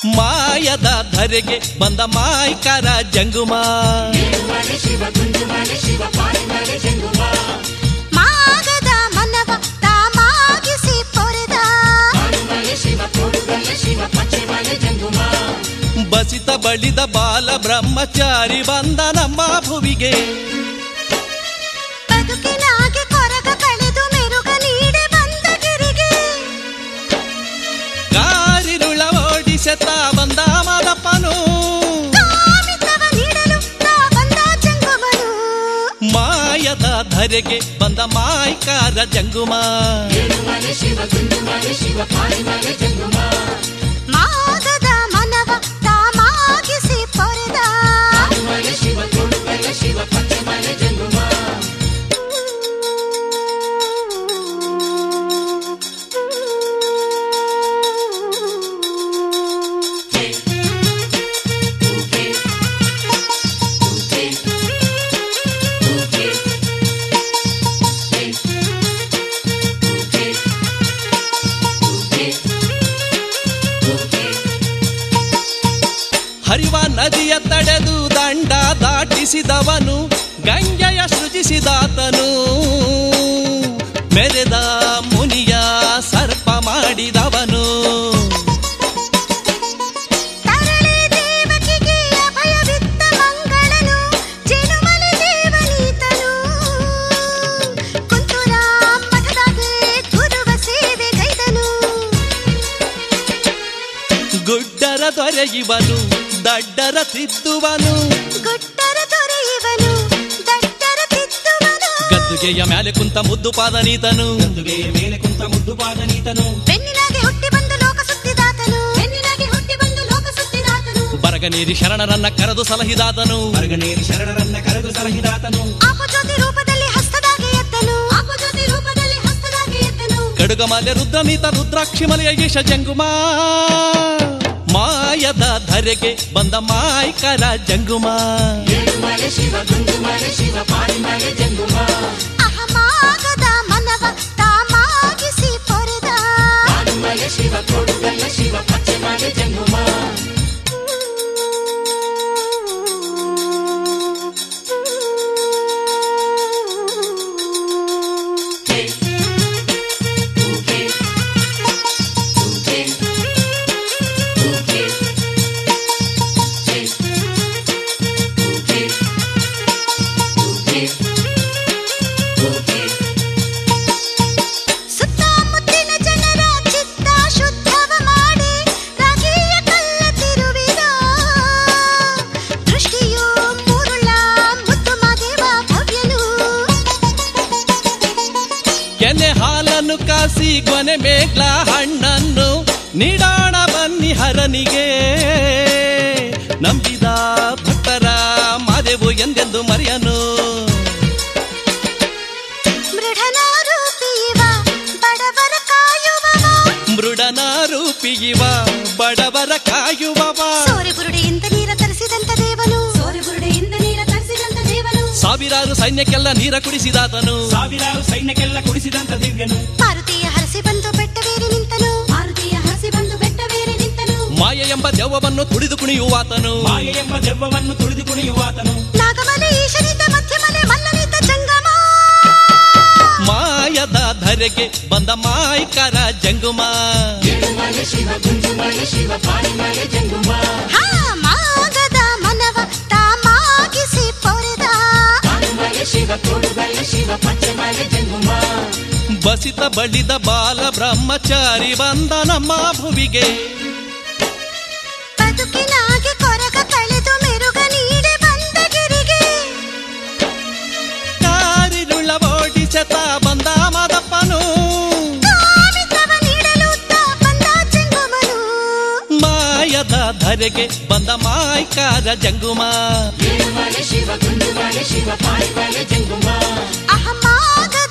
ಮಾಯದ ಧರೆಗೆ ಬಂದ ಮಾಯ್ಕರ ಜಂಗುಮ ಮಾಗದ ಮನವ ತಾಮಾಗಿಸಿ ಪೊರೆದ ಬಸಿತ ಬಳಿದ ಬಾಲ ಬ್ರಹ್ಮಚಾರಿ ಬಂದ ನಮ್ಮ ಭುವಿಗೆ ಬದುಕಿನಾಗೆ ಕೊರಗ ಕಳೆದು ಮೆರುಗ ನೀಡೆ ಬಂದ ಗಿರಿಗೆ ಕಾರಿರುಳ ಓಡಿಸತ ಬಂದ ಮದಪ್ಪನು ಕಾಮಿತವ ನೀಡಲು ತಾ ಬಂದ ಜಂಗುಮನು ಮಾಯದ ಧರೆಗೆ ಬಂದ ಮಾಯ್ಕಾರ ಜಂಗುಮ ಮಾಗದ ಮನವ ತಾಮಾಗಿಸಿ ಪೊರೆದ ಹರಿವ ನದಿಯ ತಡೆದು ದಂಡ ದಾಟಿಸಿದವನು ಗಂಗೆಯ ಸೃಜಿಸಿದಾತನು ಮೆರೆದ ಮುನಿಯ ಸರ್ಪ ಮಾಡಿದವನು ತರಳೆ ದೇವಕಿಗೆ ಅಭಯವಿತ್ತ ಮಂಗಳನು ಜನುಮನೆ ದೇವನೀತನು ಕುಂತುರಾಂ ಮಠದಾಗೆ ಗುರುವ ಸೇವೆ ಗೈದನು ಗುಡ್ಡರ ದೊರೆಯುವನು ದಡ್ಡರ ತಿದ್ದುವನು ಗುಟ್ಟರ ದೊರೆಯುವನು ದಟ್ಟರ ತಿದ್ದುವನು ಗದ್ದುಗೆಯ ಮ್ಯಾಲೆ ಕುಂತ ಮುದ್ದು ಪಾದನೀತನು ಗದ್ದುಗೆಯ ಮೇಲೆ ಕುಂತ ಮುದ್ದು ಪಾದನೀತನು ಬೆನ್ನಿನಾಗೆ ಹುಟ್ಟಿ ಬಂದು ಲೋಕ ಸುತ್ತಿದಾತನು ಬೆನ್ನಿನಾಗೆ ಹುಟ್ಟಿ ಬಂದು ಲೋಕ ಸುತ್ತಿದಾತನು ಬರಗ ನೀರಿ ಶರಣರನ್ನ ಕರೆದು ಸಲಹಿದಾತನು ಹೊರಗನೇರಿ ಶರಣರನ್ನ ಕರೆದು ಸಲಹಿದಾತನು ಆಪಜ್ಯೋತಿ ರೂಪದಲ್ಲಿ ಹಸ್ತದಾಗೆ ಎದ್ದನು ಆಪಜ್ಯೋತಿ ರೂಪದಲ್ಲಿ ಹಸ್ತದಾಗೆ ಎದ್ದನು ಕಡುಗಮಲೆ ರುದ್ರಮೀತ ರುದ್ರಾಕ್ಷಿ ಮಲೆಯ ಈಶ ಜಂಗುಮ ಮಾಯದ ಧರೆಗೆ ಬಂದ ಮಾಯ್ಕರ ಜಂಗುಮ ಅಹಮಾಗದ ಮನವ ತಾಮಾಗಿಸಿ ಪೊರೆದ ಸುತ್ತಮುತ್ತಿನ ಜನರ ಚಿತ್ತ ಶುದ್ಧವ ಮಾಡಿ ರಾಗಿಯ ಕಲ್ಲ ತಿರುವಿದ ದೃಷ್ಟಿಯು ಮುರುಳ ಮುತ್ತು ಮಾದೇವ ಭವ್ಯನು ಕೆನೆ ಹಾಲನ್ನು ಕಾಸಿ ಗೊನೆ ಮೇಗ್ಲ ಹಣ್ಣನ್ನು ನೀಡಾಣ ಬನ್ನಿ ಹರನಿಗೆ ನಂಬಿದ ಭಕ್ತರ ಮಾದೇವು ಎಂದೆಂದು ಮರೆಯನು ಮೃಢನ ರೂಪಿಯುವ ಬಡವರ ಕಾಯುವವ ಮೃಡನ ರೂಪಿಗಿವ ಬಡವರ ಕಾಯುವವ ಸೋರೆ ಬುರುಡೆಯಿಂದ ನೀರ ತರಿಸಿದಂತ ದೇವನು ಸೋರೆ ಬುರುಡೆಯಿಂದ ನೀರ ತರಿಸಿದಂತ ದೇವನು ಸಾವಿರಾರು ಸೈನ್ಯಕ್ಕೆಲ್ಲ ನೀರ ಕುಡಿಸಿದಾತನು ಸಾವಿರಾರು ಸೈನ್ಯಕ್ಕೆಲ್ಲ ಕುಡಿಸಿದಂತ ದಿವ್ಯನು ಮಾರುತಿಯ ಹರಸಿ ಬಂದು ಬೆಟ್ಟವೇರಿ ನಿಂತನು ಮಾರುತಿಯ ಹರಸಿ ಬಂದು ಬೆಟ್ಟವೇರಿ ನಿಂತನು ಮಾಯ ಎಂಬ ದೆವ್ವವನ್ನು ತುಳಿದು ಕುಣಿಯುವಾತನು ಮಾಯ ಎಂಬ ದೆವ್ವವನ್ನು ತುಳಿದು ಕುಣಿಯುವಾತನು ನಾಗಮಲೆ ಈಶನಿತ ಮಧ್ಯಮಲೆ ಮಲ್ಲನಿತ ಜಂಗಮ ಮಾಯದ ಧರೆಗೆ ಬಂದ ಮಾಯ್ಕರ ಜಂಗುಮ ಹಾ ಮಾಗದ ಮನವ ತಾಮಾಗಿಸಿ ಪೊರೆದ ಬಸಿತ ಬಳಿದ ಬಾಲ ಬ್ರಹ್ಮಚಾರಿ ಬಂದ ನಮ್ಮ ಭುವಿಗೆ ಬದುಕಿನಾಗೆ ಕೊರಗ ಕಳೆದು ಮೆರುಗ ನೀಡೆ ಬಂದ ಗಿರಿಗೆ ಕಾರಿರುಳ ಓಡಿಸತ ಬಂದ ಮದಪ್ಪನು ಕಾಮಿತವ ನೀಡಲು ತಾ ಬಂದ ಜಂಗುಮನು ಮಾಯದ ಧರೆಗೆ ಬಂದ ಮಾಯ್ಕಾರ ಜಂಗುಮ ಅಹಮಾಗದ